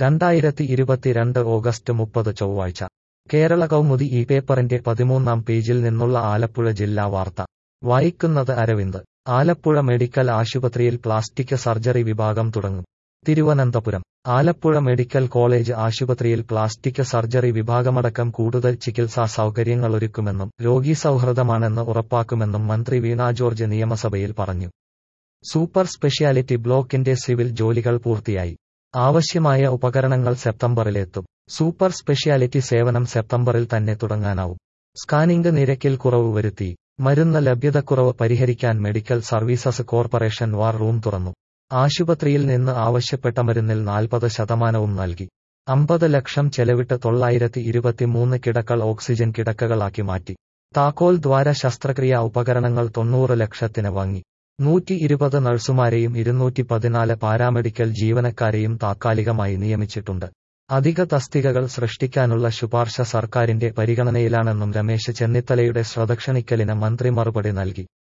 രണ്ടായിരത്തി ഇരുപത്തിരണ്ട് ഓഗസ്റ്റ് മുപ്പത് ചൊവ്വാഴ്ച കേരള കൗമുദി ഈ പേപ്പറിന്റെ പതിമൂന്നാം പേജിൽ നിന്നുള്ള ആലപ്പുഴ ജില്ലാ വാർത്ത വായിക്കുന്നത് അരവിന്ദ് ആലപ്പുഴ മെഡിക്കൽ ആശുപത്രിയിൽ പ്ലാസ്റ്റിക് സർജറി വിഭാഗം തുടങ്ങും തിരുവനന്തപുരം ആലപ്പുഴ മെഡിക്കൽ കോളേജ് ആശുപത്രിയിൽ പ്ലാസ്റ്റിക് സർജറി വിഭാഗമടക്കം കൂടുതൽ ചികിത്സാ സൗകര്യങ്ങളൊരുക്കുമെന്നും രോഗീ സൗഹൃദമാണെന്ന് ഉറപ്പാക്കുമെന്നും മന്ത്രി വീണ ജോർജ് നിയമസഭയിൽ പറഞ്ഞു സൂപ്പർ സ്പെഷ്യാലിറ്റി ബ്ലോക്കിന്റെ സിവിൽ ജോലികൾ പൂർത്തിയായി ആവശ്യമായ ഉപകരണങ്ങൾ സെപ്റ്റംബറിലെത്തും സൂപ്പർ സ്പെഷ്യാലിറ്റി സേവനം സെപ്റ്റംബറിൽ തന്നെ തുടങ്ങാനാവും സ്കാനിംഗ് നിരക്കിൽ കുറവ് വരുത്തി മരുന്ന് ലഭ്യതക്കുറവ് പരിഹരിക്കാൻ medical services corporation war room തുറന്നു ആശുപത്രിയിൽ നിന്ന് ആവശ്യപ്പെട്ട മരുന്നിൽ നാൽപ്പത് ശതമാനവും നൽകി അമ്പത് ലക്ഷം ചെലവിട്ട് തൊള്ളായിരത്തി ഇരുപത്തിമൂന്ന് കിടക്കൾ ഓക്സിജൻ കിടക്കകളാക്കി മാറ്റി താക്കോൽ ദ്വാര ശസ്ത്രക്രിയാ ഉപകരണങ്ങൾ തൊണ്ണൂറ് ലക്ഷത്തിന് വാങ്ങി നൂറ്റി ഇരുപത് നഴ്സുമാരെയും ഇരുന്നൂറ്റി പതിനാല് പാരാമെഡിക്കൽ ജീവനക്കാരെയും താത്കാലികമായി നിയമിച്ചിട്ടുണ്ട് അധിക തസ്തികകൾ സൃഷ്ടിക്കാനുള്ള ശുപാർശ സർക്കാരിന്റെ പരിഗണനയിലാണെന്നും രമേശ് ചെന്നിത്തലയുടെ ശ്രദ്ധ ക്ഷണിക്കലിന് മന്ത്രി മറുപടി നൽകി